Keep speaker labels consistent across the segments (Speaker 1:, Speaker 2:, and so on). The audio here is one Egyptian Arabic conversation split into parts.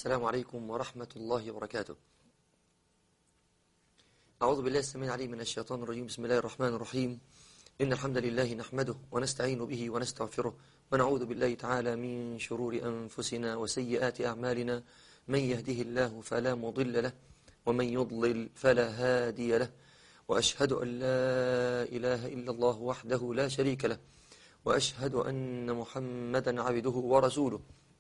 Speaker 1: السلام عليكم ورحمة الله وبركاته أعوذ بالله السميع العليم من الشيطان الرجيم بسم الله الرحمن الرحيم إن الحمد لله نحمده ونستعين به ونستغفره ونعوذ بالله تعالى من شرور أنفسنا وسيئات أعمالنا من يهده الله فلا مضل له ومن يضلل فلا هادي له وأشهد أن لا إله إلا الله وحده لا شريك له وأشهد أن محمدا عبده ورسوله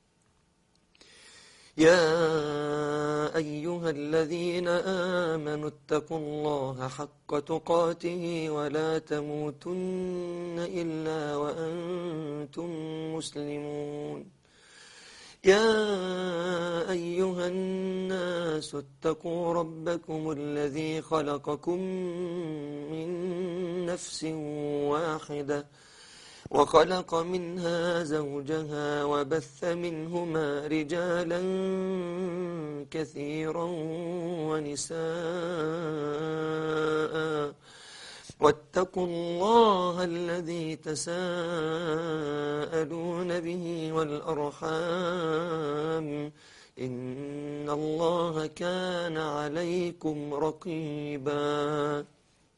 Speaker 1: يا أيها الذين آمنوا اتقوا الله حق تقاته ولا تموتن إلا وأنتم مسلمون يا أيها الناس اتقوا ربكم الذي خلقكم من نفس واحدة وخلق منها زوجها وبث منهما رجالا كثيرا ونساء واتقوا الله الذي تساءلون به والأرحام إن الله كان عليكم رقيباً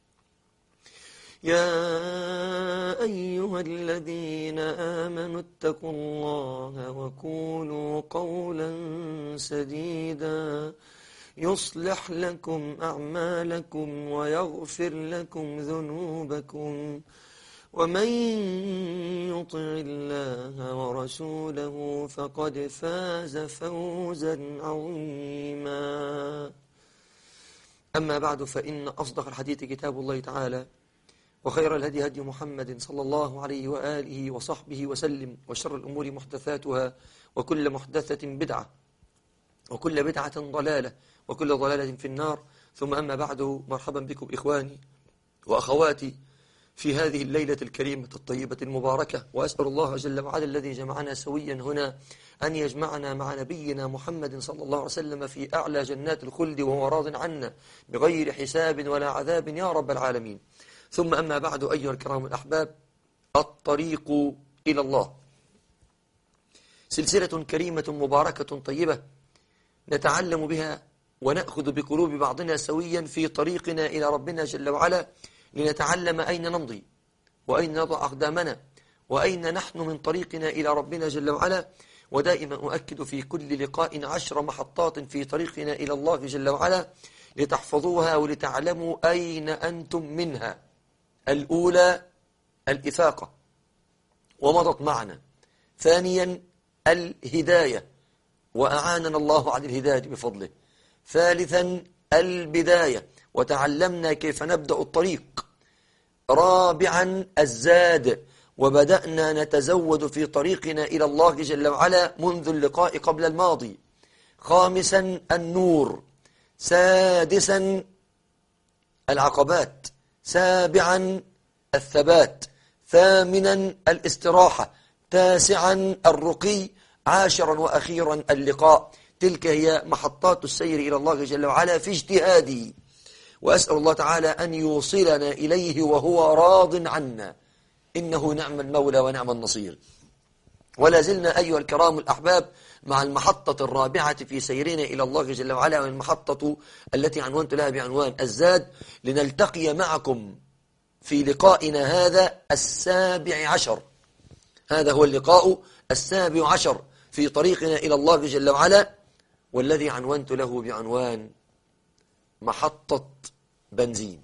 Speaker 1: يا أيها الذين آمنوا اتقوا الله وقولوا قولا سديدا يصلح لكم أعمالكم ويغفر لكم ذنوبكم ومن يطع الله ورسوله فقد فاز فوزا عظيما أما بعد فإن أصدق الحديث كتاب الله تعالى وخير الهدي هدي محمد صلى الله عليه وآله وصحبه وسلم وشر الأمور محدثاتها وكل محدثة بدعة وكل بدعة ضلالة وكل ضلالة في النار ثم أما بعد مرحبا بكم إخواني وأخواتي في هذه الليلة الكريمة الطيبة المباركة وأسأل الله جل وعلا الذي جمعنا سويا هنا أن يجمعنا مع نبينا محمد صلى الله عليه وسلم في أعلى جنات الخلد وهو راض عنا بغير حساب ولا عذاب يا رب العالمين ثم أما بعد أيها الكرام الأحباب الطريق إلى الله سلسلة كريمة مباركة طيبة نتعلم بها ونأخذ بقلوب بعضنا سويا في طريقنا إلى ربنا جل وعلا لنتعلم أين نمضي وأين نضع أقدامنا وأين نحن من طريقنا إلى ربنا جل وعلا ودائما أؤكد في كل لقاء عشر محطات في طريقنا إلى الله جل وعلا لتحفظوها ولتعلموا أين أنتم منها الأولى الإفاقة ومضت معنا ثانيا الهداية وأعاننا الله على الهداية بفضله ثالثا البداية وتعلمنا كيف نبدأ الطريق رابعا الزاد وبدأنا نتزود في طريقنا إلى الله جل وعلا منذ اللقاء قبل الماضي خامسا النور سادسا العقبات سابعا الثبات ثامنا الاستراحة تاسعا الرقي عاشرا وأخيرا اللقاء تلك هي محطات السير إلى الله جل وعلا في اجتهادي وأسأل الله تعالى أن يوصلنا إليه وهو راض عنا إنه نعم المولى ونعم النصير ولا زلنا أيها الكرام الأحباب مع المحطة الرابعة في سيرنا إلى الله جل وعلا والمحطة التي عنونت لها بعنوان الزاد لنلتقي معكم في لقائنا هذا السابع عشر هذا هو اللقاء السابع عشر في طريقنا إلى الله جل وعلا والذي عنونت له بعنوان محطة بنزين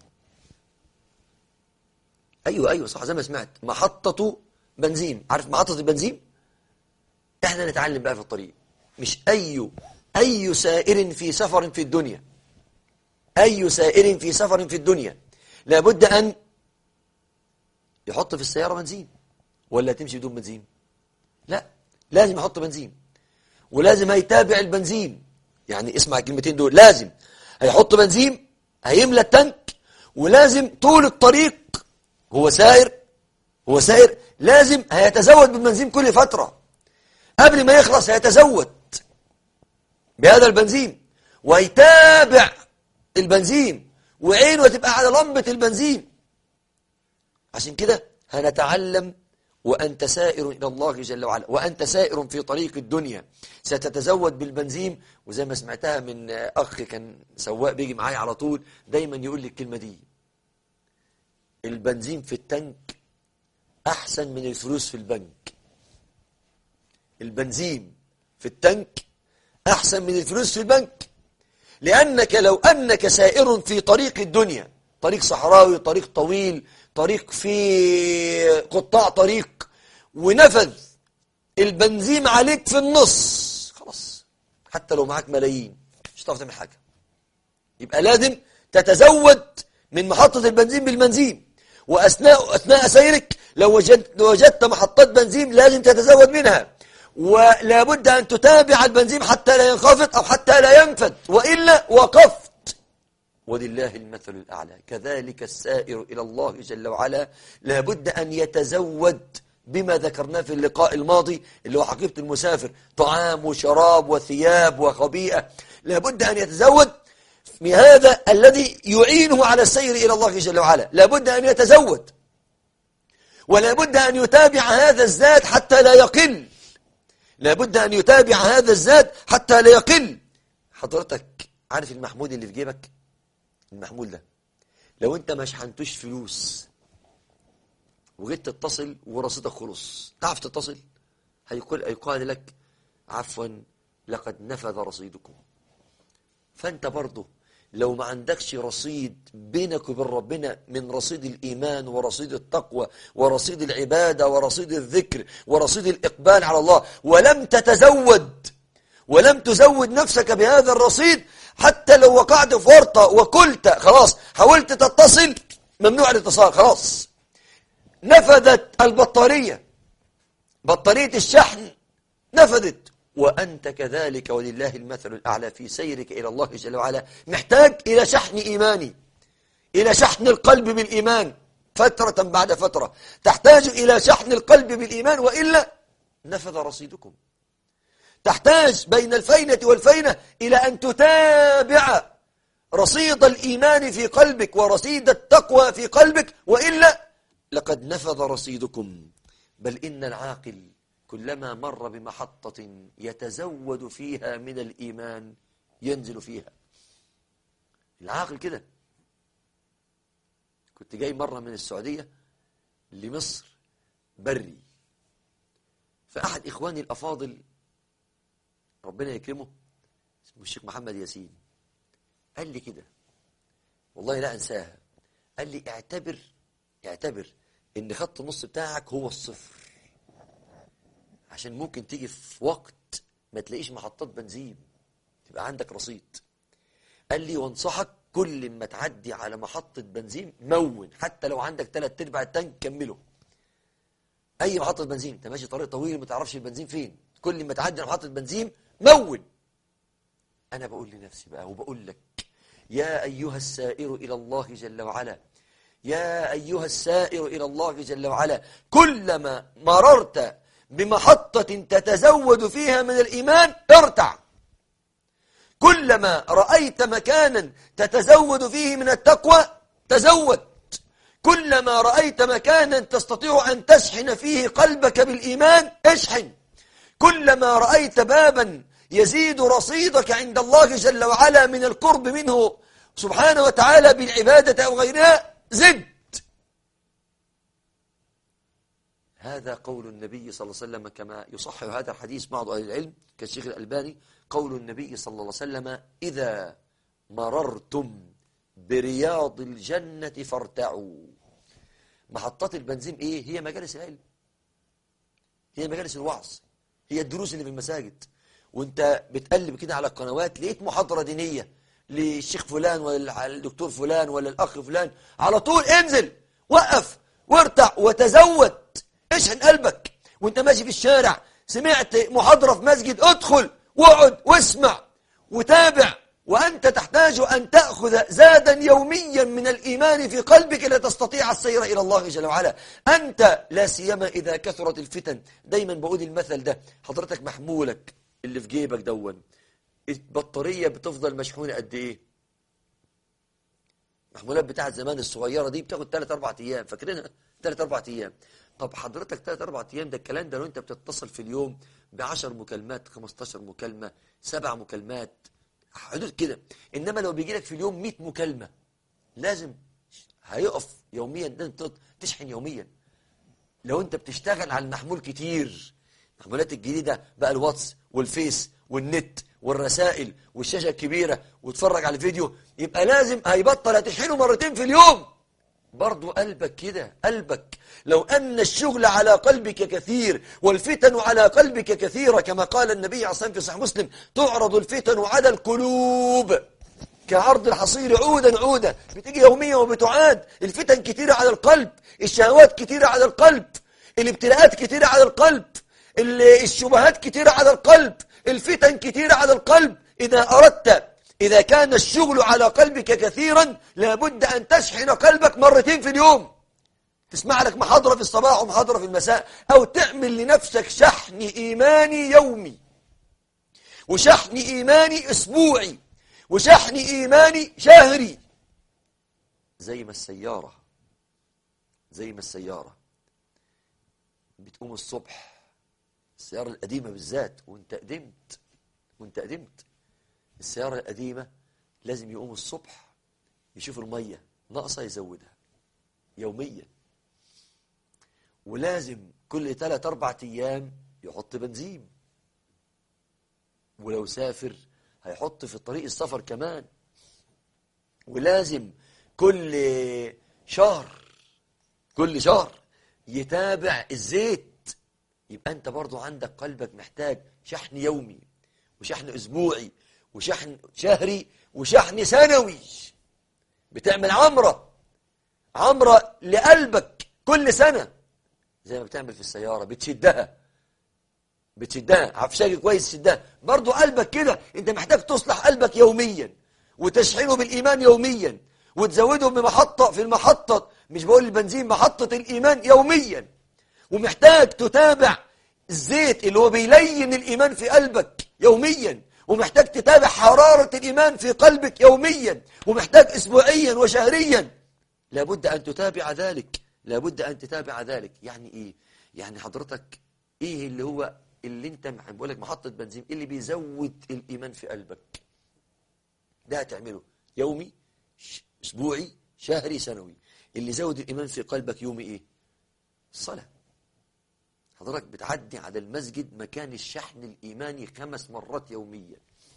Speaker 1: أيوة أيوة صح زي ما سمعت محطة بنزين عارف محطة البنزين احنا نتعلم بقى في الطريق مش أي أي سائر في سفر في الدنيا أي سائر في سفر في الدنيا لابد أن يحط في السيارة بنزين ولا تمشي بدون بنزين لا لازم يحط بنزين ولازم هيتابع البنزين يعني اسمع الكلمتين دول لازم هيحط بنزين هيملى التنك ولازم طول الطريق هو سائر هو سائر لازم هيتزود بالبنزين كل فترة قبل ما يخلص هيتزود بهذا البنزين ويتابع البنزين وعينه تبقى على لمبة البنزين عشان كده هنتعلم وأنت سائر إلى الله جل وعلا وأنت سائر في طريق الدنيا ستتزود بالبنزين وزي ما سمعتها من أخ كان سواق بيجي معايا على طول دايما يقول لي الكلمة دي البنزين في التنك أحسن من الفلوس في البنك البنزين في التنك أحسن من الفلوس في البنك لأنك لو أنك سائر في طريق الدنيا طريق صحراوي طريق طويل طريق في قطاع طريق ونفذ البنزين عليك في النص خلاص حتى لو معاك ملايين مش هتعرف تعمل حاجة يبقى لازم تتزود من محطة البنزين بالبنزين وأثناء أثناء سيرك لو وجدت, وجدت محطات بنزين لازم تتزود منها ولا بد أن تتابع البنزين حتى لا ينخفض أو حتى لا ينفد وإلا وقفت ولله المثل الأعلى كذلك السائر إلى الله جل وعلا لا بد أن يتزود بما ذكرناه في اللقاء الماضي اللي هو حقيقة المسافر طعام وشراب وثياب وخبيئة لا بد أن يتزود بهذا الذي يعينه على السير إلى الله جل وعلا لا بد أن يتزود ولا بد أن يتابع هذا الزاد حتى لا يقل لا بد أن يتابع هذا الزاد حتى لا يقل حضرتك عارف المحمول اللي في جيبك المحمول ده لو انت ما شحنتوش فلوس وجيت تتصل ورصيدك خلص تعرف تتصل هيقول هيقال لك عفوا لقد نفذ رصيدكم فانت برضه لو ما عندكش رصيد بينك وبين ربنا من رصيد الإيمان ورصيد التقوى ورصيد العبادة ورصيد الذكر ورصيد الإقبال على الله ولم تتزود ولم تزود نفسك بهذا الرصيد حتى لو وقعت في ورطة وكلت خلاص حاولت تتصل ممنوع الاتصال خلاص نفذت البطارية بطارية الشحن نفذت وأنت كذلك ولله المثل الأعلى في سيرك إلى الله جل وعلا محتاج إلى شحن إيماني إلى شحن القلب بالإيمان فترة بعد فترة تحتاج إلى شحن القلب بالإيمان وإلا نفذ رصيدكم تحتاج بين الفينة والفينة إلى أن تتابع رصيد الإيمان في قلبك ورصيد التقوى في قلبك وإلا لقد نفذ رصيدكم بل إن العاقل كلما مر بمحطة يتزود فيها من الإيمان ينزل فيها العاقل كده كنت جاي مرة من السعودية لمصر بري فأحد إخواني الأفاضل ربنا يكرمه اسمه الشيخ محمد ياسين قال لي كده والله لا أنساها قال لي اعتبر اعتبر ان خط النص بتاعك هو الصفر عشان ممكن تيجي في وقت ما تلاقيش محطات بنزين تبقى عندك رصيد قال لي وانصحك كل ما تعدي على محطة بنزين مون حتى لو عندك ثلاث ارباع التانك كمله اي محطة بنزين انت ماشي طريق طويل ما تعرفش البنزين فين كل ما تعدي على محطة بنزين مون انا بقول لنفسي بقى وبقول لك يا ايها السائر الى الله جل وعلا يا ايها السائر الى الله جل وعلا كلما مررت بمحطة تتزود فيها من الإيمان ارتع كلما رأيت مكانا تتزود فيه من التقوى تزود كلما رأيت مكانا تستطيع أن تشحن فيه قلبك بالإيمان اشحن كلما رأيت بابا يزيد رصيدك عند الله جل وعلا من القرب منه سبحانه وتعالى بالعبادة أو غيرها زد هذا قول النبي صلى الله عليه وسلم كما يصحح هذا الحديث بعض أهل العلم كالشيخ الألباني قول النبي صلى الله عليه وسلم إذا مررتم برياض الجنة فارتعوا محطات البنزين إيه؟ هي مجالس العلم هي مجالس الوعظ هي الدروس اللي في المساجد وانت بتقلب كده على القنوات لقيت محاضرة دينية للشيخ فلان ولا الدكتور فلان ولا الأخ فلان على طول انزل وقف وارتع وتزود اشحن قلبك وانت ماشي في الشارع سمعت محاضرة في مسجد ادخل واقعد واسمع وتابع وأنت تحتاج أن تأخذ زادا يوميا من الإيمان في قلبك لتستطيع السير إلى الله جل وعلا أنت لا سيما إذا كثرت الفتن دايما بقول المثل ده حضرتك محمولك اللي في جيبك دون البطارية بتفضل مشحونة قد إيه المحمولات بتاعت زمان الصغيرة دي بتاخد 3 4 ايام فاكرينها 3 4 ايام طب حضرتك 3 4 ايام ده الكلام ده لو انت بتتصل في اليوم ب 10 مكالمات 15 مكالمة سبع مكالمات حدود كده انما لو بيجي لك في اليوم 100 مكالمة لازم هيقف يوميا لازم تشحن يوميا لو انت بتشتغل على المحمول كتير المحمولات الجديدة بقى الواتس والفيس والنت والرسائل والشاشة الكبيرة وتفرج على الفيديو يبقى لازم هيبطل هتشحنه مرتين في اليوم برضو قلبك كده قلبك لو أن الشغل على قلبك كثير والفتن على قلبك كثيرة كما قال النبي عليه الصلاة والسلام في صحيح مسلم تعرض الفتن على القلوب كعرض الحصير عودا عودا بتيجي يوميا وبتعاد الفتن كثيرة على القلب الشهوات كثيرة على القلب الابتلاءات كثيرة على القلب الشبهات كثيرة على القلب الفتن كثيرة على القلب إذا أردت إذا كان الشغل على قلبك كثيرا لابد أن تشحن قلبك مرتين في اليوم تسمع لك محاضرة في الصباح ومحاضرة في المساء أو تعمل لنفسك شحن إيماني يومي وشحن إيماني أسبوعي وشحن إيماني شهري زي ما السيارة زي ما السيارة بتقوم الصبح السيارة القديمة بالذات وانت قدمت وانت قدمت السيارة القديمة لازم يقوم الصبح يشوف المية ناقصة يزودها يوميا ولازم كل ثلاث أربع أيام يحط بنزين ولو سافر هيحط في طريق السفر كمان ولازم كل شهر كل شهر يتابع الزيت يبقى انت برضو عندك قلبك محتاج شحن يومي وشحن اسبوعي وشحن شهري وشحن سنوي بتعمل عمرة عمرة لقلبك كل سنة زي ما بتعمل في السيارة بتشدها بتشدها عفشاجي كويس تشدها برضو قلبك كده انت محتاج تصلح قلبك يوميا وتشحنه بالإيمان يوميا وتزوده بمحطة في المحطة مش بقول البنزين محطة الإيمان يوميا ومحتاج تتابع الزيت اللي هو بيلين الإيمان في قلبك يوميا ومحتاج تتابع حرارة الإيمان في قلبك يوميا ومحتاج أسبوعيا وشهريا لابد أن تتابع ذلك لابد أن تتابع ذلك يعني إيه؟ يعني حضرتك إيه اللي هو اللي أنت بقول لك محطة بنزين اللي بيزود الإيمان في قلبك ده هتعمله يومي أسبوعي شهري سنوي اللي يزود الإيمان في قلبك يومي إيه الصلاة حضرتك بتعدي على المسجد مكان الشحن الإيماني خمس مرات يوميا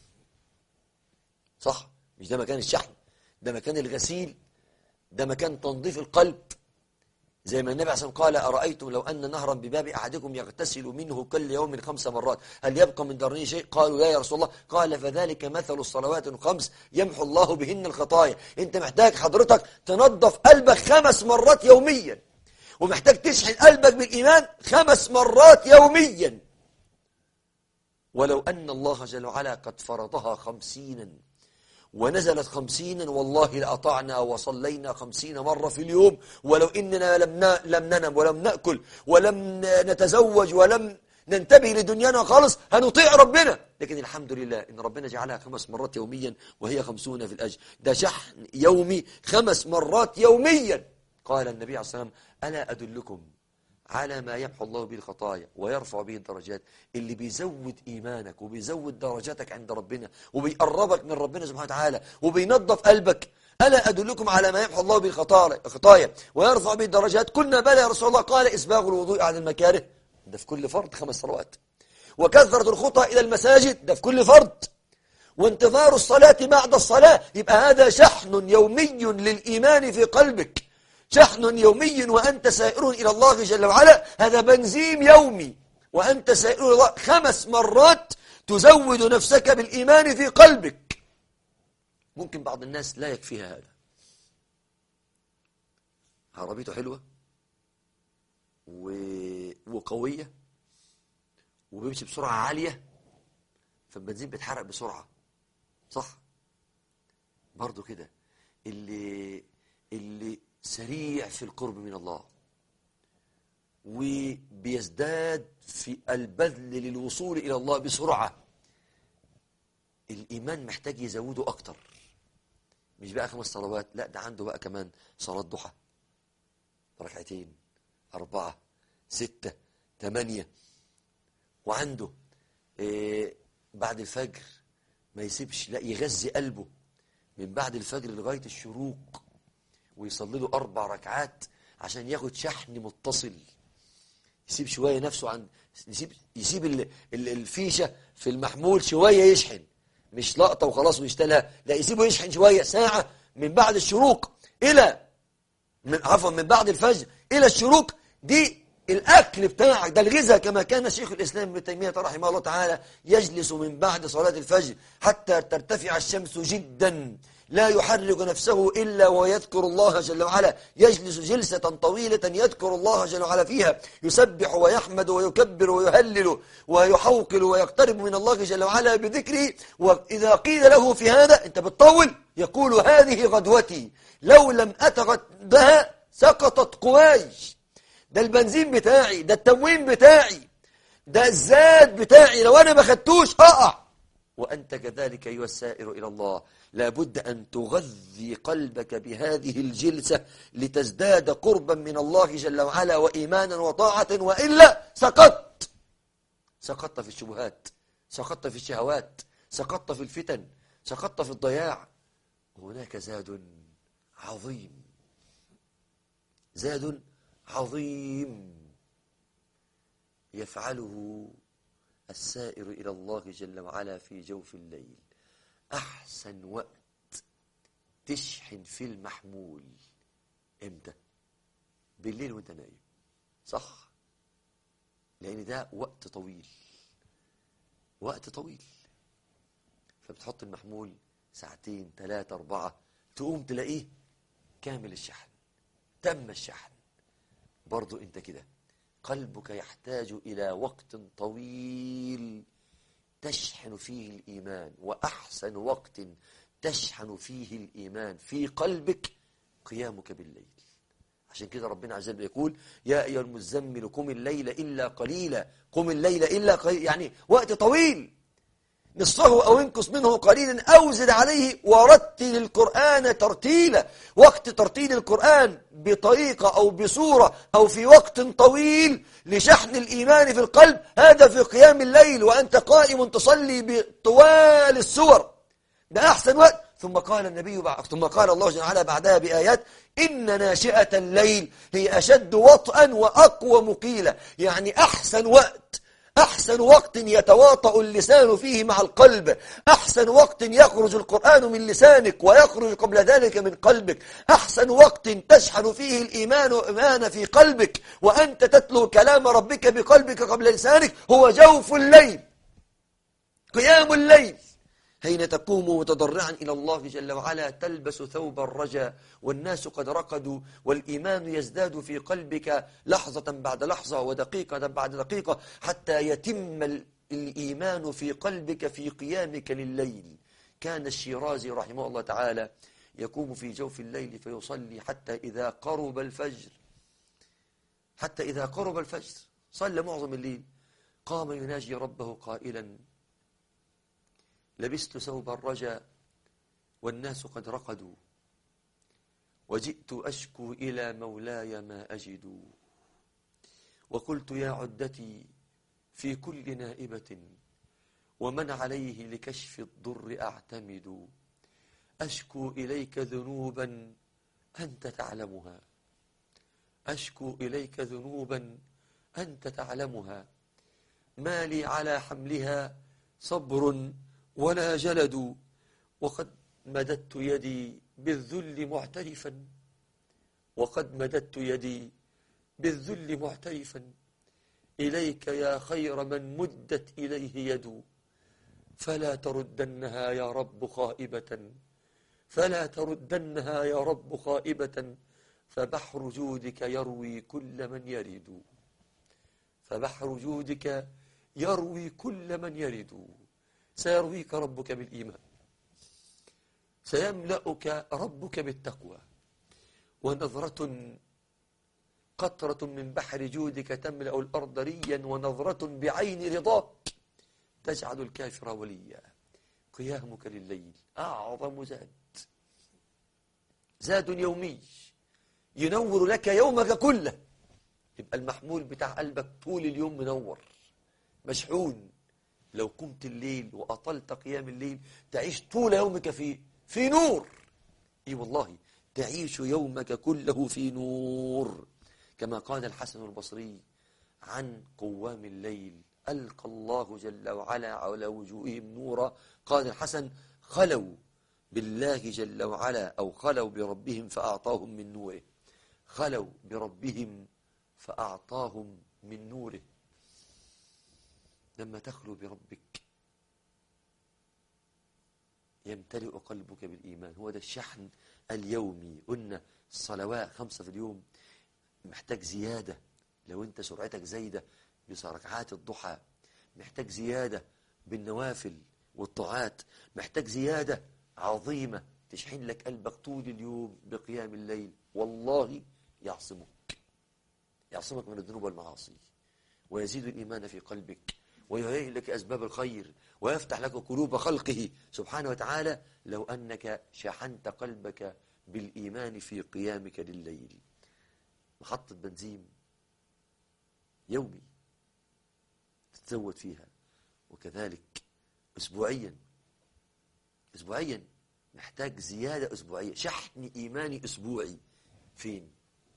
Speaker 1: صح مش ده مكان الشحن ده مكان الغسيل ده مكان تنظيف القلب زي ما النبي عليه قال أرأيتم لو أن نهرا بباب أحدكم يغتسل منه كل يوم خمس مرات هل يبقى من درنه شيء قالوا لا يا رسول الله قال فذلك مثل الصلوات الخمس يمحو الله بهن الخطايا انت محتاج حضرتك تنظف قلبك خمس مرات يوميا ومحتاج تشحن قلبك بالإيمان خمس مرات يوميا ولو أن الله جل وعلا قد فرضها خمسينا ونزلت خمسينا والله لأطعنا وصلينا خمسين مرة في اليوم ولو إننا لم لم ننم ولم نأكل ولم نتزوج ولم ننتبه لدنيانا خالص هنطيع ربنا لكن الحمد لله إن ربنا جعلها خمس مرات يوميا وهي خمسون في الأجر ده شحن يومي خمس مرات يوميا قال النبي عليه الصلاة والسلام ألا أدلكم على ما يمحو الله به الخطايا ويرفع به الدرجات اللي بيزود إيمانك وبيزود درجاتك عند ربنا وبيقربك من ربنا سبحانه وتعالى وبينظف قلبك ألا أدلكم على ما يمحو الله به الخطايا ويرفع به الدرجات قلنا بلى يا رسول الله قال إسباغ الوضوء عن المكاره ده في كل فرض خمس صلوات وكثرة الخطى إلى المساجد ده في كل فرض وانتظار الصلاة بعد الصلاة يبقى هذا شحن يومي للإيمان في قلبك شحن يومي وأنت سائر إلى الله جل وعلا هذا بنزيم يومي وأنت سائر إلى الله خمس مرات تزود نفسك بالإيمان في قلبك ممكن بعض الناس لا يكفيها هذا عربيته حلوة و... وقوية وبيمشي بسرعة عالية فالبنزين بيتحرق بسرعة صح برضو كده اللي اللي سريع في القرب من الله وبيزداد في البذل للوصول إلى الله بسرعة الإيمان محتاج يزوده أكتر مش بقى خمس صلوات لا ده عنده بقى كمان صلاة ضحى ركعتين أربعة ستة ثمانية وعنده إيه بعد الفجر ما يسيبش لا يغذي قلبه من بعد الفجر لغاية الشروق ويصلي له أربع ركعات عشان ياخد شحن متصل يسيب شوية نفسه عن يسيب يسيب ال... ال... الفيشة في المحمول شوية يشحن مش لقطة وخلاص ويشتلها لا يسيبه يشحن شوية ساعة من بعد الشروق إلى من عفوا من بعد الفجر إلى الشروق دي الأكل بتاعك ده الغذاء كما كان شيخ الإسلام ابن تيمية رحمه الله تعالى يجلس من بعد صلاة الفجر حتى ترتفع الشمس جدا لا يحرك نفسه إلا ويذكر الله جل وعلا يجلس جلسة طويلة يذكر الله جل وعلا فيها يسبح ويحمد ويكبر ويهلل ويحوقل ويقترب من الله جل وعلا بذكره وإذا قيل له في هذا أنت بتطول يقول هذه غدوتي لو لم أتغدها سقطت قواي ده البنزين بتاعي ده التموين بتاعي ده الزاد بتاعي لو أنا ما خدتوش أقع وأنت كذلك أيها السائر إلى الله لابد أن تغذي قلبك بهذه الجلسة لتزداد قربا من الله جل وعلا وإيمانا وطاعة وإلا سقطت سقطت في الشبهات سقطت في الشهوات سقطت في الفتن سقطت في الضياع هناك زاد عظيم زاد عظيم يفعله السائر إلى الله جل وعلا في جوف الليل أحسن وقت تشحن في المحمول إمتى بالليل وانت نايم صح لأن ده وقت طويل وقت طويل فبتحط المحمول ساعتين ثلاثة أربعة تقوم تلاقيه كامل الشحن تم الشحن برضو انت كده قلبك يحتاج إلى وقت طويل تشحن فيه الإيمان وأحسن وقت تشحن فيه الإيمان في قلبك قيامك بالليل عشان كده ربنا عز وجل يقول يا أيها المزمل قم الليل إلا قليلا قم الليل إلا قليلا يعني وقت طويل نصفه أو انقص منه قليلا أو زد عليه ورتل القرآن ترتيلا وقت ترتيل القرآن بطريقة أو بصورة أو في وقت طويل لشحن الإيمان في القلب هذا في قيام الليل وأنت قائم تصلي بطوال السور ده أحسن وقت ثم قال النبي بعد ثم قال الله جل وعلا بعدها بآيات إن ناشئة الليل هي أشد وطئا وأقوى مقيلة يعني أحسن وقت أحسن وقت يتواطأ اللسان فيه مع القلب أحسن وقت يخرج القرآن من لسانك ويخرج قبل ذلك من قلبك أحسن وقت تشحن فيه الإيمان إيمان في قلبك وأنت تتلو كلام ربك بقلبك قبل لسانك هو جوف الليل قيام الليل حين تقوم متضرعا إلى الله جل وعلا تلبس ثوب الرجاء والناس قد رقدوا والإيمان يزداد في قلبك لحظة بعد لحظة ودقيقة بعد دقيقة حتى يتم الإيمان في قلبك في قيامك لليل كان الشيرازي رحمه الله تعالى يقوم في جوف الليل فيصلي حتى إذا قرب الفجر حتى إذا قرب الفجر صلى معظم الليل قام يناجي ربه قائلا لبست ثوب الرجا والناس قد رقدوا وجئت أشكو إلى مولاي ما أجد وقلت يا عدتي في كل نائبة ومن عليه لكشف الضر أعتمد أشكو إليك ذنوبا أنت تعلمها أشكو إليك ذنوبا أنت تعلمها ما لي على حملها صبر ولا جلدوا وقد مددت يدي بالذل معترفا وقد مددت يدي بالذل معترفا إليك يا خير من مدت إليه يد فلا تردنها يا رب خائبة فلا تردنها يا رب خائبة فبحر جودك يروي كل من يرد فبحر جودك يروي كل من يرد سيرويك ربك بالإيمان سيملأك ربك بالتقوى ونظرة قطرة من بحر جودك تملأ الأرض ريا ونظرة بعين رضاك تجعل الكافر وليا قيامك لليل أعظم زاد زاد يومي ينور لك يومك كله يبقى المحمول بتاع قلبك طول اليوم منور مشحون لو قمت الليل وأطلت قيام الليل تعيش طول يومك في في نور اي والله تعيش يومك كله في نور كما قال الحسن البصري عن قوام الليل ألقى الله جل وعلا على وجوههم نورا قال الحسن خلوا بالله جل وعلا أو خلوا بربهم فأعطاهم من نوره خلوا بربهم فأعطاهم من نوره لما تخلو بربك يمتلئ قلبك بالإيمان هو ده الشحن اليومي قلنا الصلوات خمسة في اليوم محتاج زيادة لو انت سرعتك زايدة بركعات الضحى محتاج زيادة بالنوافل والطاعات محتاج زيادة عظيمة تشحن لك قلبك طول اليوم بقيام الليل والله يعصمك يعصمك من الذنوب والمعاصي ويزيد الإيمان في قلبك ويهيئ لك أسباب الخير ويفتح لك قلوب خلقه سبحانه وتعالى لو أنك شحنت قلبك بالإيمان في قيامك لليل محطة بنزين يومي تتزود فيها وكذلك أسبوعيا أسبوعيا محتاج زيادة أسبوعية شحن إيماني أسبوعي فين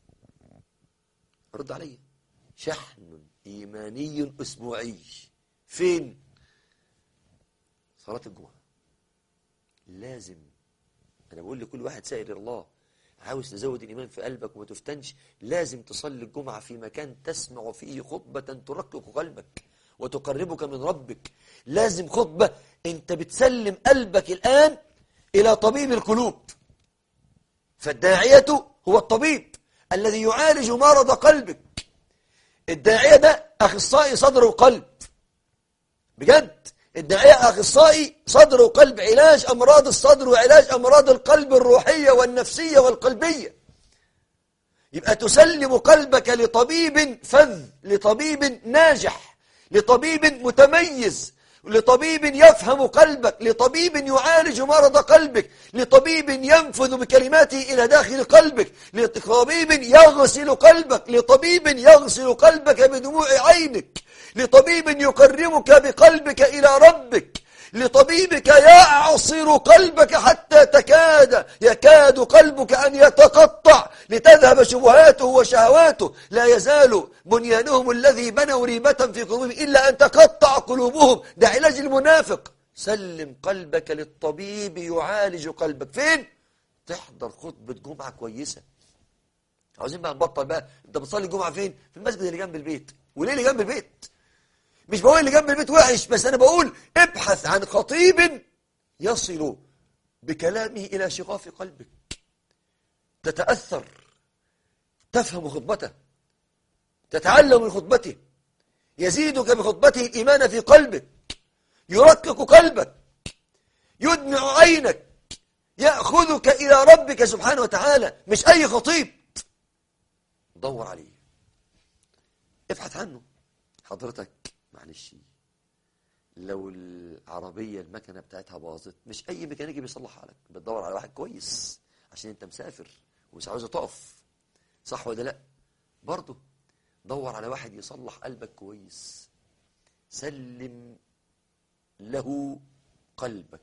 Speaker 1: رد علي شحن إيماني أسبوعي فين صلاة الجمعة لازم أنا بقول لكل واحد سائل الله عاوز تزود الإيمان في قلبك وما تفتنش لازم تصلي الجمعة في مكان تسمع فيه خطبة ترقق قلبك وتقربك من ربك لازم خطبة انت بتسلم قلبك الآن إلى طبيب القلوب فالداعية هو الطبيب الذي يعالج مرض قلبك الداعية ده أخصائي صدر وقلب بجد الداعية أخصائي صدر وقلب علاج أمراض الصدر وعلاج أمراض القلب الروحية والنفسية والقلبية يبقى تسلم قلبك لطبيب فذ لطبيب ناجح لطبيب متميز لطبيب يفهم قلبك لطبيب يعالج مرض قلبك لطبيب ينفذ بكلماته إلى داخل قلبك لطبيب يغسل قلبك لطبيب يغسل قلبك بدموع عينك لطبيب يقربك بقلبك إلى ربك لطبيبك يعصر قلبك حتى تكاد يكاد قلبك أن يتقطع لتذهب شبهاته وشهواته لا يزال بنيانهم الذي بنوا ريبة في قلوبهم إلا أن تقطع قلوبهم ده علاج المنافق سلم قلبك للطبيب يعالج قلبك فين؟ تحضر خطبة جمعة كويسة عاوزين بقى نبطل بقى انت بتصلي الجمعة فين؟ في المسجد اللي جنب البيت وليه اللي جنب البيت؟ مش بقول اللي جنب البيت وحش بس أنا بقول ابحث عن خطيب يصل بكلامه إلى شغاف قلبك تتأثر تفهم خطبته تتعلم من خطبته يزيدك بخطبته الإيمان في قلبك يرقق قلبك يدمع عينك يأخذك إلى ربك سبحانه وتعالى مش أي خطيب دور عليه ابحث عنه حضرتك معلش لو العربية المكنة بتاعتها باظت مش أي ميكانيكي بيصلحها لك بتدور على واحد كويس عشان أنت مسافر ومش عاوزة تقف صح ولا لا برضه دور على واحد يصلح قلبك كويس سلم له قلبك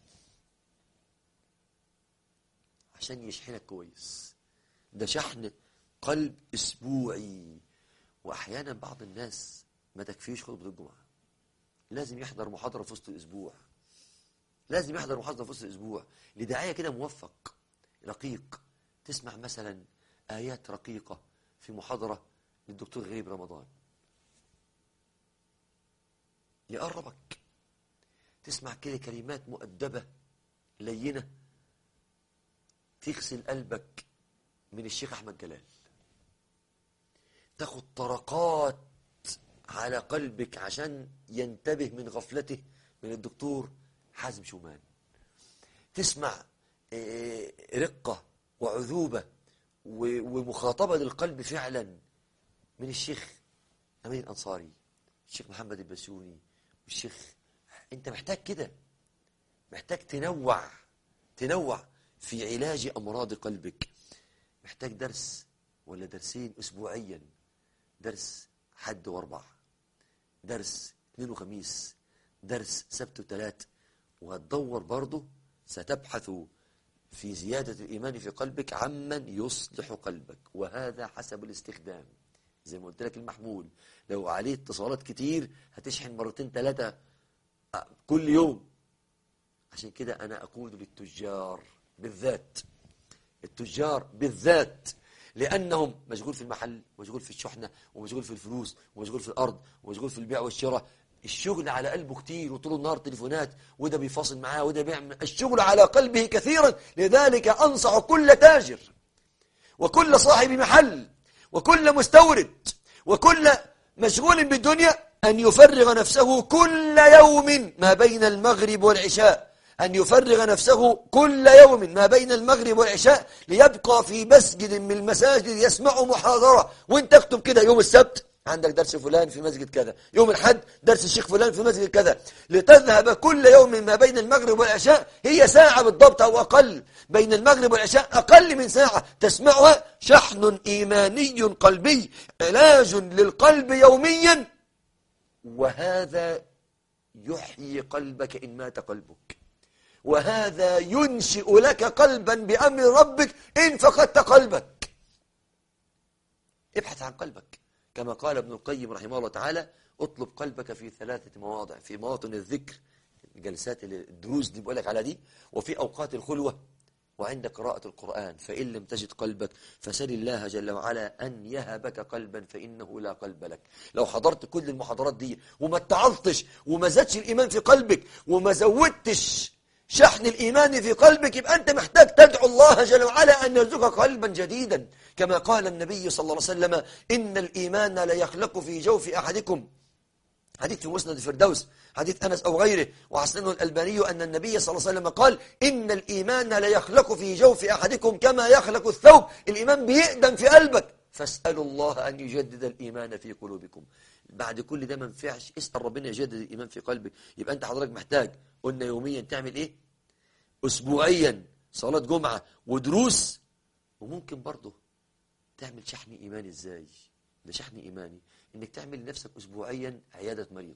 Speaker 1: عشان يشحنك كويس ده شحن قلب أسبوعي وأحيانا بعض الناس ما تكفيش خطبة الجمعة لازم يحضر محاضرة في وسط الأسبوع لازم يحضر محاضرة في وسط الأسبوع لداعية كده موفق رقيق تسمع مثلا آيات رقيقة في محاضرة للدكتور غريب رمضان يقربك تسمع كده كلمات مؤدبة لينة تغسل قلبك من الشيخ أحمد جلال تاخد طرقات على قلبك عشان ينتبه من غفلته من الدكتور حازم شومان تسمع رقة وعذوبة ومخاطبة للقلب فعلا من الشيخ أمين الأنصاري الشيخ محمد البسيوني والشيخ أنت محتاج كده محتاج تنوع تنوع في علاج أمراض قلبك محتاج درس ولا درسين أسبوعيا درس حد واربع درس اثنين وخميس درس سبت وثلاث وهتدور برضه ستبحث في زيادة الإيمان في قلبك عمن يصلح قلبك وهذا حسب الاستخدام زي ما قلت لك المحمول لو عليه اتصالات كتير هتشحن مرتين ثلاثة كل يوم عشان كده أنا أقول للتجار بالذات التجار بالذات لأنهم مشغول في المحل ومشغول في الشحنة ومشغول في الفلوس ومشغول في الأرض ومشغول في البيع والشراء الشغل على قلبه كتير وطول النهار تليفونات وده بيفاصل معاه وده بيعمل الشغل على قلبه كثيرا لذلك أنصح كل تاجر وكل صاحب محل وكل مستورد وكل مشغول بالدنيا أن يفرغ نفسه كل يوم ما بين المغرب والعشاء أن يفرغ نفسه كل يوم ما بين المغرب والعشاء ليبقى في مسجد من المساجد يسمع محاضرة وانت اكتب كده يوم السبت عندك درس فلان في مسجد كذا يوم الحد درس الشيخ فلان في مسجد كذا لتذهب كل يوم ما بين المغرب والعشاء هي ساعة بالضبط أو أقل بين المغرب والعشاء أقل من ساعة تسمعها شحن إيماني قلبي علاج للقلب يوميا وهذا يحيي قلبك إن مات قلبك وهذا ينشئ لك قلبا بأمر ربك إن فقدت قلبك ابحث عن قلبك كما قال ابن القيم رحمه الله تعالى اطلب قلبك في ثلاثة مواضع في مواطن الذكر الجلسات الدروس دي بقول لك على دي وفي أوقات الخلوة وعند قراءة القرآن فإن لم تجد قلبك فسل الله جل وعلا أن يهبك قلبا فإنه لا قلب لك لو حضرت كل المحاضرات دي وما اتعظتش وما زادش الإيمان في قلبك وما زودتش شحن الإيمان في قلبك يبقى أنت محتاج تدعو الله جل وعلا أن يرزقك قلبا جديدا كما قال النبي صلى الله عليه وسلم إن الإيمان ليخلق في جوف أحدكم حديث في مسند الفردوس حديث أنس أو غيره وحسنه الألباني أن النبي صلى الله عليه وسلم قال إن الإيمان ليخلق في جوف أحدكم كما يخلق الثوب الإيمان بيقدم في قلبك فاسألوا الله أن يجدد الإيمان في قلوبكم بعد كل ده ما ينفعش اسأل ربنا يجدد الإيمان في قلبك يبقى أنت حضرتك محتاج قلنا يوميا تعمل إيه أسبوعيا صلاة جمعة ودروس وممكن برضه تعمل شحن إيماني إزاي ده شحن إيماني إنك تعمل لنفسك أسبوعيا عيادة مريض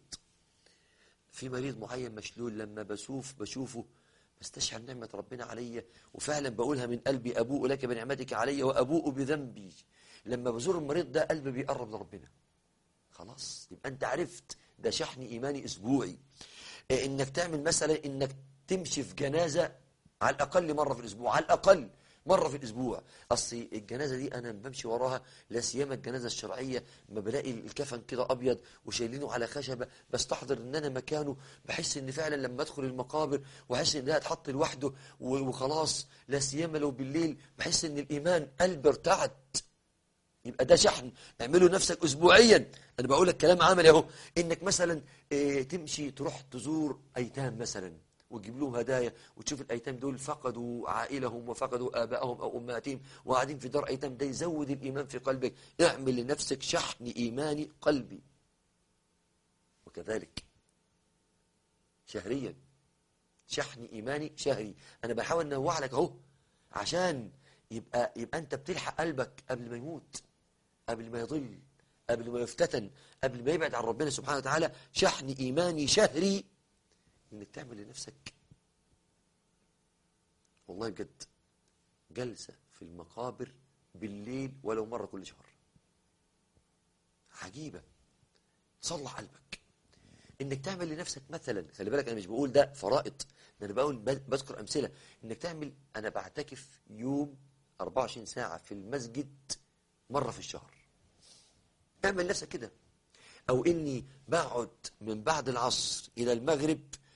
Speaker 1: في مريض معين مشلول لما بشوف بشوفه بستشعر نعمة ربنا عليا وفعلا بقولها من قلبي أبوء لك بنعمتك علي وأبوء بذنبي لما بزور المريض ده قلبي بيقرب لربنا خلاص يبقى أنت عرفت ده شحن إيماني أسبوعي إنك تعمل مثلا إنك تمشي في جنازة على الأقل مرة في الأسبوع على الأقل مرة في الأسبوع أصل الجنازة دي أنا بمشي وراها لا سيما الجنازة الشرعية ما بلاقي الكفن كده أبيض وشايلينه على خشبة بستحضر إن أنا مكانه بحس إن فعلا لما أدخل المقابر وأحس إن ده هتحط لوحده وخلاص لا سيما لو بالليل بحس إن الإيمان قلبي ارتعد يبقى ده شحن اعمله نفسك أسبوعيا أنا بقول لك كلام عملي أهو إنك مثلا اه تمشي تروح تزور أيتام مثلا وتجيب لهم هدايا وتشوف الأيتام دول فقدوا عائلهم وفقدوا آبائهم أو أمهاتهم وقاعدين في دار أيتام ده يزود الإيمان في قلبك اعمل لنفسك شحن إيماني قلبي وكذلك شهريا شحن إيماني شهري أنا بحاول أنوع لك أهو عشان يبقى, يبقى أنت بتلحق قلبك قبل ما يموت قبل ما يضل قبل ما يفتتن قبل ما يبعد عن ربنا سبحانه وتعالى شحن إيماني شهري انك تعمل لنفسك والله بجد جلسة في المقابر بالليل ولو مرة كل شهر عجيبة صلح قلبك انك تعمل لنفسك مثلا خلي بالك انا مش بقول ده فرائض انا بقول بذكر امثله انك تعمل انا بعتكف يوم 24 ساعه في المسجد مره في الشهر اعمل لنفسك كده او اني بقعد من بعد العصر الى المغرب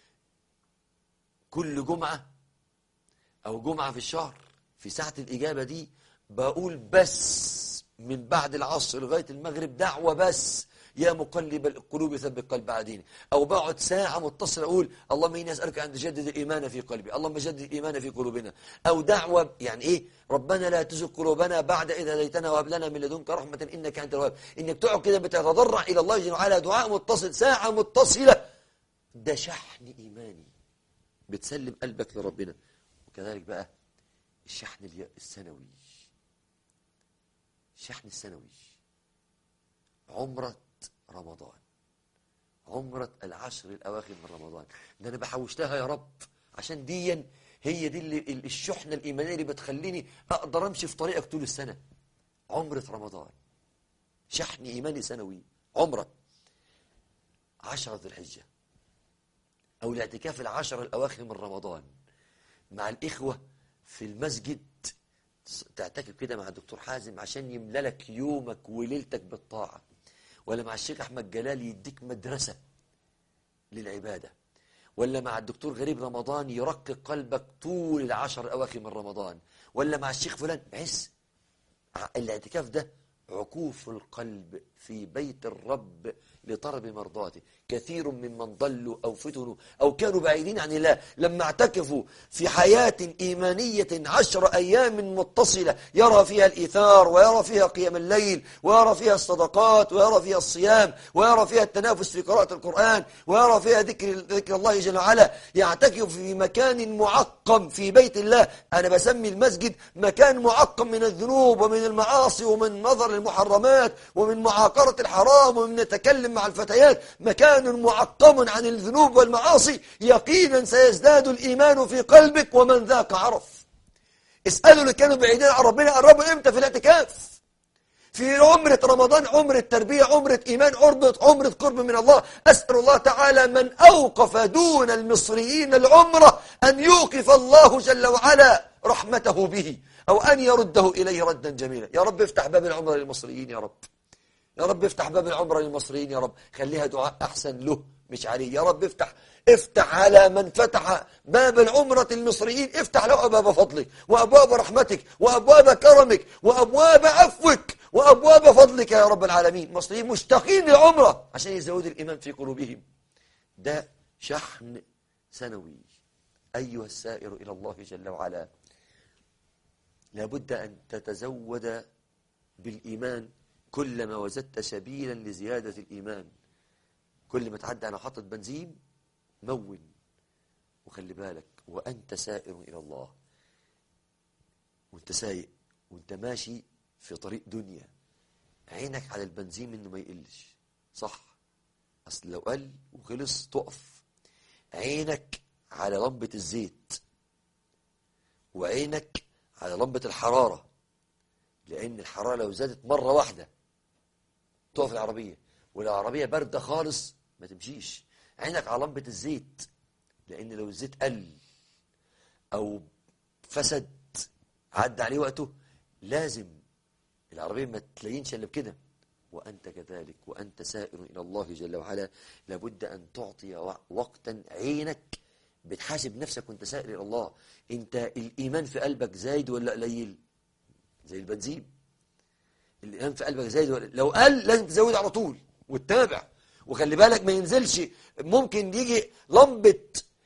Speaker 1: كل جمعة أو جمعة في الشهر في ساعة الإجابة دي بقول بس من بعد العصر لغاية المغرب دعوة بس يا مقلب القلوب ثبت قلب عديني أو بقعد ساعة متصل أقول اللهم إني أسألك أن تجدد الإيمان في قلبي اللهم جدد الإيمان في قلوبنا أو دعوة يعني إيه ربنا لا تزغ قلوبنا بعد إذا هديتنا وهب لنا من لدنك رحمة إنك أنت الوهاب إنك تقعد كده بتتضرع إلى الله جل وعلا دعاء متصل ساعة متصلة ده شحن إيماني بتسلم قلبك لربنا وكذلك بقى الشحن الي- السنوي الشحن السنوي عمرة رمضان عمرة العشر الأواخر من رمضان ده أنا بحوش لها يا رب عشان دي هي دي اللي ال- الشحنة الإيمانية اللي بتخليني أقدر أمشي في طريقك طول السنة عمرة رمضان شحن إيماني سنوي عمرة عشرة ذي الحجة أو الاعتكاف العشر الأواخر من رمضان مع الإخوة في المسجد تعتكف كده مع الدكتور حازم عشان يملى لك يومك وليلتك بالطاعة ولا مع الشيخ أحمد جلال يديك مدرسة للعبادة ولا مع الدكتور غريب رمضان يرقق قلبك طول العشر الأواخر من رمضان ولا مع الشيخ فلان بحيث الاعتكاف ده عكوف القلب في بيت الرب لطلب مرضاته كثير ممن ضلوا أو فتنوا أو كانوا بعيدين عن الله لما اعتكفوا في حياة إيمانية عشر أيام متصلة يرى فيها الإيثار ويرى فيها قيام الليل ويرى فيها الصدقات ويرى فيها الصيام ويرى فيها التنافس في قراءة القرآن ويرى فيها ذكر, ذكر الله جل وعلا يعتكف في مكان معقم في بيت الله أنا بسمي المسجد مكان معقم من الذنوب ومن المعاصي ومن نظر المحرمات ومن معاقرة الحرام ومن نتكلم مع الفتيات مكان معقم عن الذنوب والمعاصي يقينا سيزداد الإيمان في قلبك ومن ذاك عرف اسألوا اللي كانوا بعيدين عن ربنا قربوا امتى في الاعتكاف في عمرة رمضان عمرة تربية عمرة إيمان عمرة عمرة قرب من الله أسأل الله تعالى من أوقف دون المصريين العمرة أن يوقف الله جل وعلا رحمته به أو أن يرده إليه ردا جميلا يا رب افتح باب العمرة للمصريين يا رب يا رب افتح باب العمرة للمصريين يا رب خليها دعاء أحسن له مش عليه يا رب افتح افتح على من فتح باب العمرة المصريين افتح له أبواب فضلك وأبواب رحمتك وأبواب كرمك وأبواب عفوك وأبواب فضلك يا رب العالمين المصريين مشتاقين للعمرة عشان يزود الإيمان في قلوبهم ده شحن سنوي أيها السائر إلى الله جل وعلا لابد أن تتزود بالإيمان كلما وجدت سبيلا لزيادة الإيمان كل ما تعدى أنا حاطط بنزين مون وخلي بالك وأنت سائر إلى الله وأنت سايق وأنت ماشي في طريق دنيا عينك على البنزين إنه ما يقلش صح أصل لو قل وخلص تقف عينك على لمبة الزيت وعينك على لمبة الحرارة لأن الحرارة لو زادت مرة واحدة تقف العربية والعربية باردة خالص ما تمشيش عينك على لمبة الزيت لأن لو الزيت قل أو فسد عدى عليه وقته لازم العربية ما تلاقينش إلا بكده وأنت كذلك وأنت سائر إلى الله جل وعلا لابد أن تعطي وقتا عينك بتحاسب نفسك وانت سائر إلى الله انت الإيمان في قلبك زايد ولا قليل زي البنزين الإيمان في قلبك زايد ولا لو قل لازم تزود على طول وتتابع وخلي بالك ما ينزلش ممكن يجي لمبة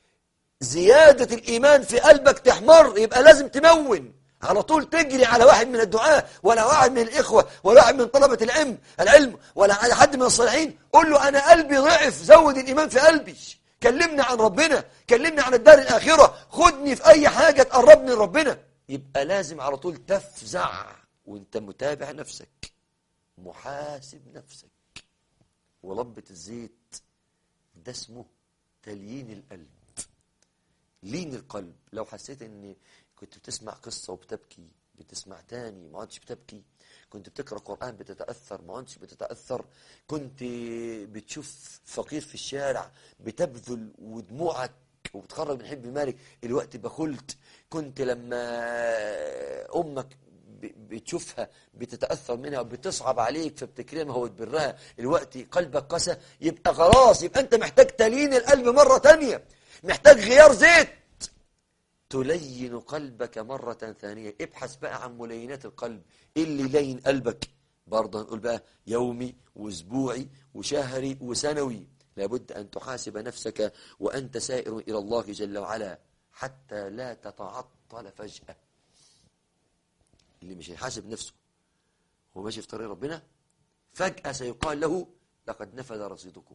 Speaker 1: زيادة الإيمان في قلبك تحمر يبقى لازم تمون على طول تجري على واحد من الدعاء ولا واحد من الإخوة ولا واحد من طلبة العلم العلم ولا على حد من الصالحين قول له أنا قلبي ضعف زود الإيمان في قلبي كلمني عن ربنا كلمني عن الدار الآخرة خدني في أي حاجة تقربني لربنا يبقى لازم على طول تفزع وانت متابع نفسك محاسب نفسك ولمبة الزيت ده اسمه تليين القلب لين القلب لو حسيت ان كنت بتسمع قصة وبتبكي بتسمع تاني ما عدتش بتبكي كنت بتقرأ قرآن بتتأثر ما عدتش بتتأثر كنت بتشوف فقير في الشارع بتبذل ودموعك وبتخرج من حب مالك الوقت بخلت كنت لما أمك بتشوفها بتتأثر منها وبتصعب عليك فبتكرمها وتبرها الوقت قلبك قسى يبقى خلاص يبقى أنت محتاج تلين القلب مرة تانية محتاج غيار زيت تلين قلبك مرة ثانية ابحث بقى عن ملينات القلب إيه اللي يلين قلبك برضه نقول بقى يومي واسبوعي وشهري وسنوي لابد أن تحاسب نفسك وأنت سائر إلى الله جل وعلا حتى لا تتعطل فجأة اللي مش هيحاسب نفسه هو ماشي في طريق ربنا فجأة سيقال له لقد نفذ رصيدكم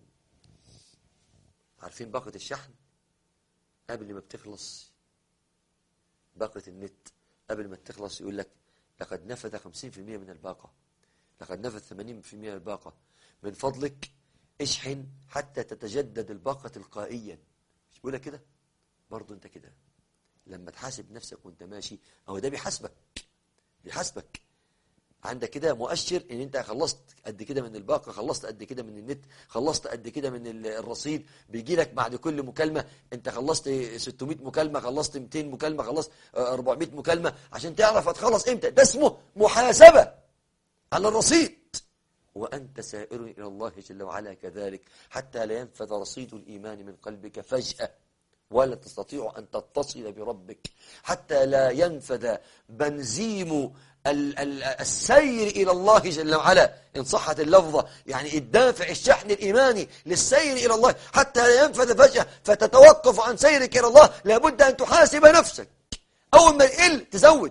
Speaker 1: عارفين باقة الشحن قبل ما بتخلص باقة النت قبل ما تخلص يقول لك لقد نفذ 50% من الباقة لقد نفذ 80% من الباقة من فضلك اشحن حتى تتجدد الباقة تلقائيا مش بيقول لك كده برضه انت كده لما تحاسب نفسك وانت ماشي هو ده بيحاسبك بيحاسبك عندك كده مؤشر ان انت خلصت قد كده من الباقه خلصت قد كده من النت خلصت قد كده من ال- الرصيد بيجي لك بعد كل مكالمه انت خلصت 600 مكالمه خلصت 200 مكالمه خلصت آه، 400 مكالمه عشان تعرف هتخلص امتى ده اسمه محاسبه على الرصيد وأنت سائر إلى الله جل وعلا كذلك حتى لا ينفذ رصيد الإيمان من قلبك فجأة ولا تستطيع أن تتصل بربك حتى لا ينفذ بنزيم ال- ال- السير إلى الله جل وعلا إن صحت اللفظة يعني الدافع الشحن الإيماني للسير إلى الله حتى لا ينفذ فجأة فتتوقف عن سيرك إلى الله لابد أن تحاسب نفسك أول ما يقل تزود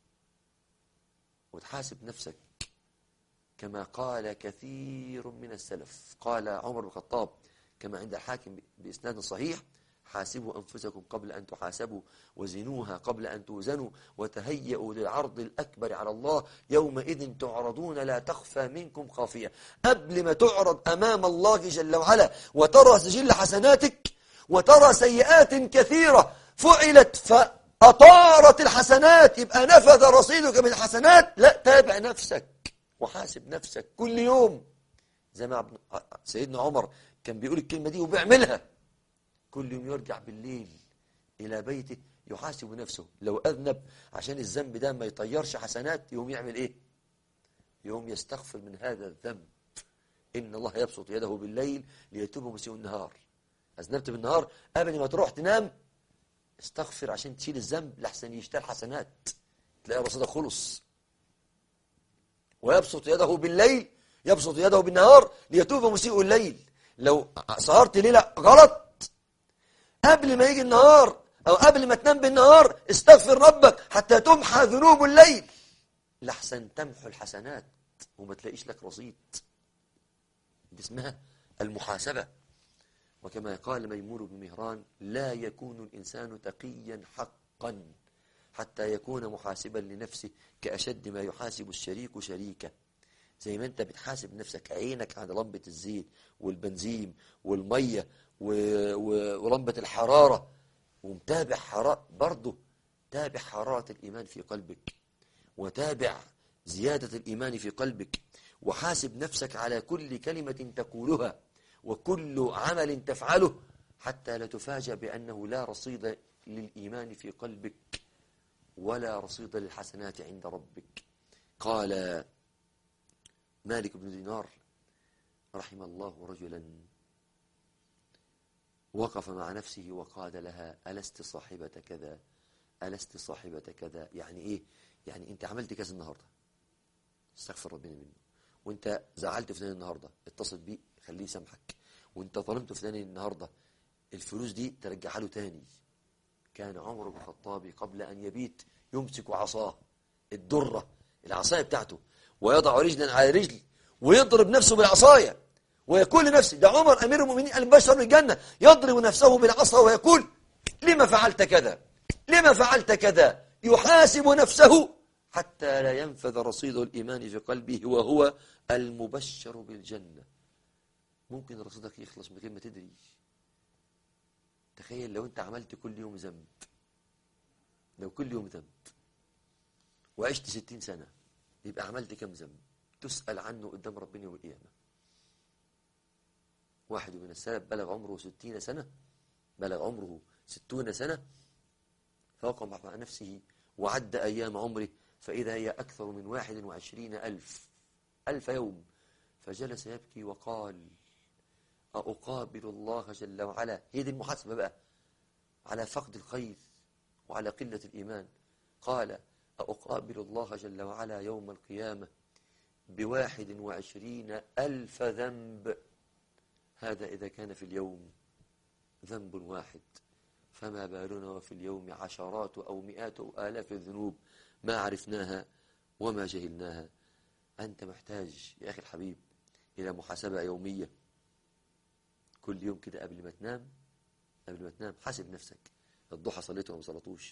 Speaker 1: وتحاسب نفسك كما قال كثير من السلف قال عمر بن الخطاب كما عند الحاكم بإسناد صحيح حاسبوا أنفسكم قبل أن تحاسبوا وزنوها قبل أن توزنوا وتهيئوا للعرض الأكبر على الله يومئذ تعرضون لا تخفى منكم خافية قبل ما تعرض أمام الله جل وعلا وترى سجل حسناتك وترى سيئات كثيرة فعلت فأطارت الحسنات يبقى نفذ رصيدك من الحسنات لا تابع نفسك وحاسب نفسك كل يوم زي ما عبد- سيدنا عمر كان بيقول الكلمة دي وبيعملها كل يوم يرجع بالليل إلى بيته يحاسب نفسه لو أذنب عشان الذنب ده ما يطيرش حسنات يوم يعمل إيه يوم يستغفر من هذا الذنب إن الله يبسط يده بالليل ليتوب مسيء النهار أذنبت بالنهار قبل ما تروح تنام استغفر عشان تشيل الذنب لحسن يشتغل حسنات تلاقي رصيدك خلص ويبسط يده بالليل يبسط يده بالنهار ليتوب مسيء الليل لو سهرت ليلة غلط قبل ما يجي النهار أو قبل ما تنام بالنهار استغفر ربك حتى تمحى ذنوب الليل لحسن تمحو الحسنات وما تلاقيش لك رصيد دي اسمها المحاسبة وكما قال ميمون بن مهران لا يكون الإنسان تقيا حقا حتى يكون محاسبا لنفسه كأشد ما يحاسب الشريك شريكه زي ما انت بتحاسب نفسك عينك على لمبة الزيت والبنزين والمية و... و... ولمبة الحرارة ومتابع حرارة برضه تابع حرارة الإيمان في قلبك وتابع زيادة الإيمان في قلبك وحاسب نفسك على كل كلمة تقولها وكل عمل تفعله حتى لا تفاجأ بأنه لا رصيد للإيمان في قلبك ولا رصيد للحسنات عند ربك قال مالك بن دينار رحم الله رجلا وقف مع نفسه وقال لها ألست صاحبة كذا ألست صاحبة كذا يعني إيه يعني أنت عملت كذا النهاردة استغفر ربنا منه وانت زعلت فلان النهاردة اتصل بيه خليه يسامحك وانت ظلمت فلان النهاردة الفلوس دي ترجعها له تاني كان عمر بن الخطاب قبل أن يبيت يمسك عصاه الدرة العصاية بتاعته ويضع رجلا على رجل ويضرب نفسه بالعصاية ويقول لنفسه ده عمر أمير المؤمنين المبشر بالجنة يضرب نفسه بالعصا ويقول لما فعلت كذا لما فعلت كذا يحاسب نفسه حتى لا ينفذ رصيد الإيمان في قلبه وهو المبشر بالجنة ممكن رصيدك يخلص من غير ما تدري تخيل لو انت عملت كل يوم ذنب لو كل يوم ذنب وعشت ستين سنة يبقى عملت كم ذنب تسأل عنه قدام ربنا يوم القيامة واحد من السلف بلغ عمره ستين سنة بلغ عمره ستون سنة فوقف مع نفسه وعد أيام عمره فإذا هي أكثر من واحد وعشرين ألف ألف يوم فجلس يبكي وقال أقابل الله جل وعلا هي دي المحاسبة بقى على فقد الخير وعلى قلة الإيمان قال أقابل الله جل وعلا يوم القيامة بواحد وعشرين ألف ذنب هذا إذا كان في اليوم ذنب واحد فما بالنا وفي اليوم عشرات أو مئات أو آلاف الذنوب ما عرفناها وما جهلناها أنت محتاج يا أخي الحبيب إلى محاسبة يومية كل يوم كده قبل ما تنام قبل ما تنام حاسب نفسك الضحى صليته ولا ما صليتوش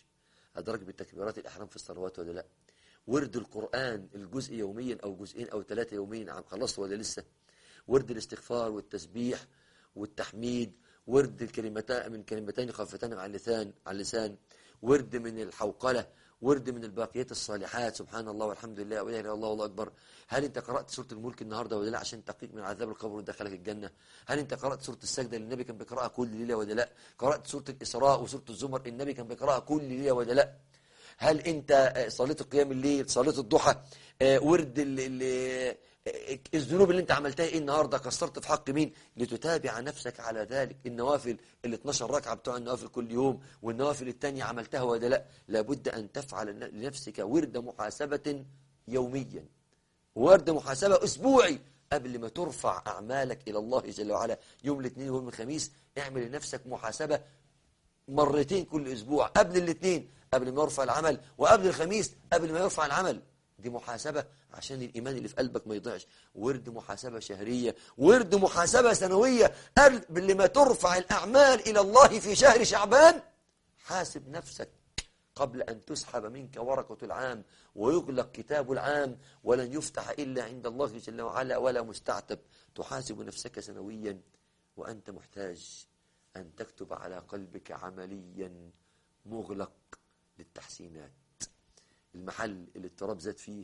Speaker 1: أدرك بتكبيرات الإحرام في الصلوات ولا لا ورد القرآن الجزء يوميا أو جزئين أو ثلاثة يوميا عم خلصت ولا لسه ورد الاستغفار والتسبيح والتحميد ورد الكلمتان من كلمتين خافتان على اللسان على اللسان ورد من الحوقلة ورد من الباقيات الصالحات سبحان الله والحمد لله ولا اله الا الله والله اكبر هل انت قرات سوره الملك النهارده ولا لا عشان تقيك من عذاب القبر ودخلك الجنه هل انت قرات سوره السجده اللي النبي كان بيقراها كل ليله ولا لا قرات سوره الاسراء وسوره الزمر النبي كان بيقراها كل ليله ولا لا هل انت صليت قيام الليل صليت الضحى آه، ورد ال- ال- آه، الذنوب اللي انت عملتها ايه النهارده قصرت في حق مين لتتابع نفسك على ذلك النوافل ال 12 ركعه بتوع النوافل كل يوم والنوافل الثانيه عملتها ولا لا لابد ان تفعل لنفسك ورد محاسبه يوميا ورد محاسبه اسبوعي قبل ما ترفع اعمالك الى الله جل وعلا يوم الاثنين ويوم الخميس اعمل لنفسك محاسبه مرتين كل اسبوع قبل الاثنين قبل ما يرفع العمل وقبل الخميس قبل ما يرفع العمل دي محاسبة عشان الإيمان اللي في قلبك ما يضيعش ورد محاسبة شهرية ورد محاسبة سنوية قبل ما ترفع الأعمال إلى الله في شهر شعبان حاسب نفسك قبل أن تسحب منك ورقة العام ويغلق كتاب العام ولن يفتح إلا عند الله جل وعلا ولا مستعتب تحاسب نفسك سنويا وأنت محتاج أن تكتب على قلبك عمليا مغلق للتحسينات المحل اللي التراب زاد فيه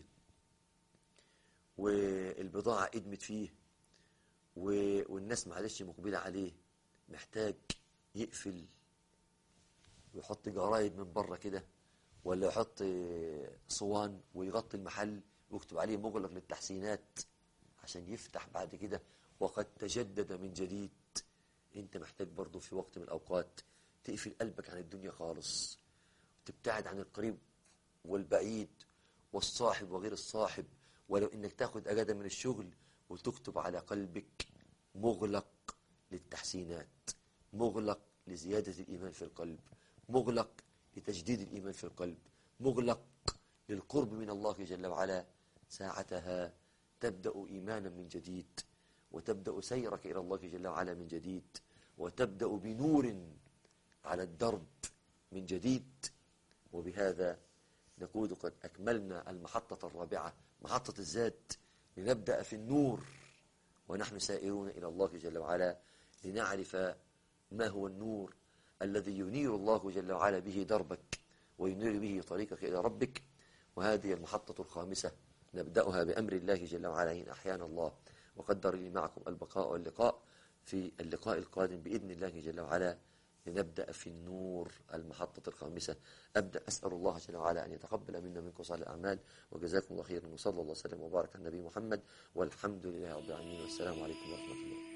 Speaker 1: والبضاعة ادمت فيه و- والناس معلش مقبلة عليه محتاج يقفل ويحط جرايد من بره كده ولا يحط صوان ويغطي المحل ويكتب عليه مغلق للتحسينات عشان يفتح بعد كده وقد تجدد من جديد انت محتاج برضو في وقت من الاوقات تقفل قلبك عن الدنيا خالص تبتعد عن القريب والبعيد والصاحب وغير الصاحب ولو انك تاخد اجازه من الشغل وتكتب على قلبك مغلق للتحسينات مغلق لزياده الايمان في القلب مغلق لتجديد الايمان في القلب مغلق للقرب من الله جل وعلا ساعتها تبدا ايمانا من جديد وتبدا سيرك الى الله جل وعلا من جديد وتبدا بنور على الدرب من جديد وبهذا نكون قد أكملنا المحطة الرابعة محطة الزاد لنبدأ في النور ونحن سائرون إلى الله جل وعلا لنعرف ما هو النور الذي ينير الله جل وعلا به دربك وينير به طريقك إلى ربك وهذه المحطة الخامسة نبدأها بأمر الله جل وعلا إن أحيانا الله وقدر لي معكم البقاء واللقاء في اللقاء القادم بإذن الله جل وعلا لنبدأ في النور المحطة الخامسة أبدأ أسأل الله جل وعلا أن يتقبل منا منكم صالح الأعمال وجزاكم الله خيرا وصلى الله وسلم وبارك على النبي محمد والحمد لله رب العالمين والسلام عليكم ورحمة الله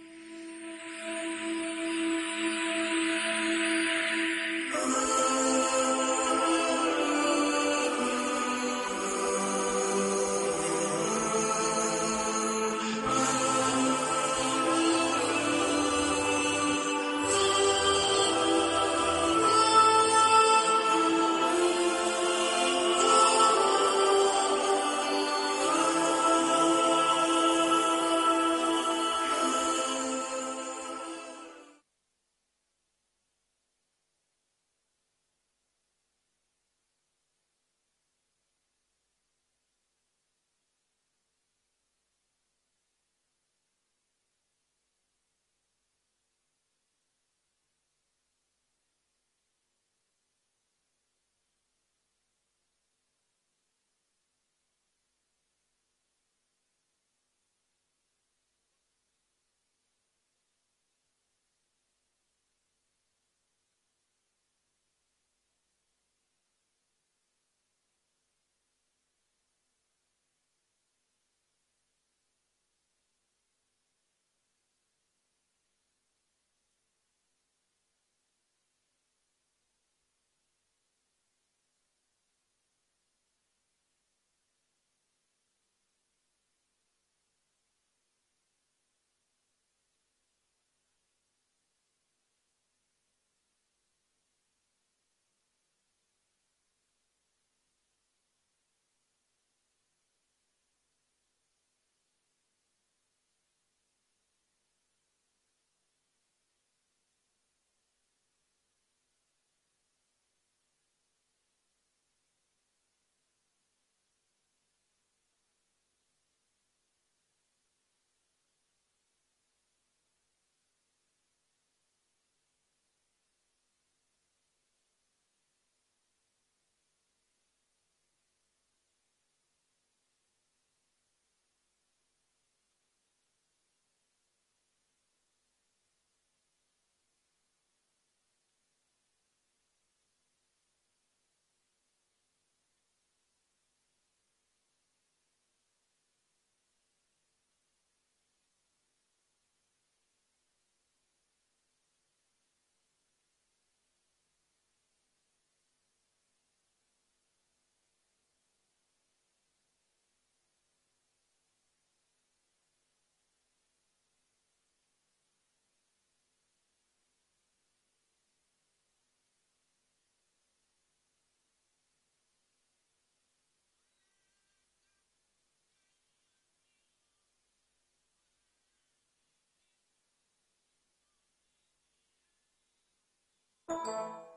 Speaker 2: Thank you.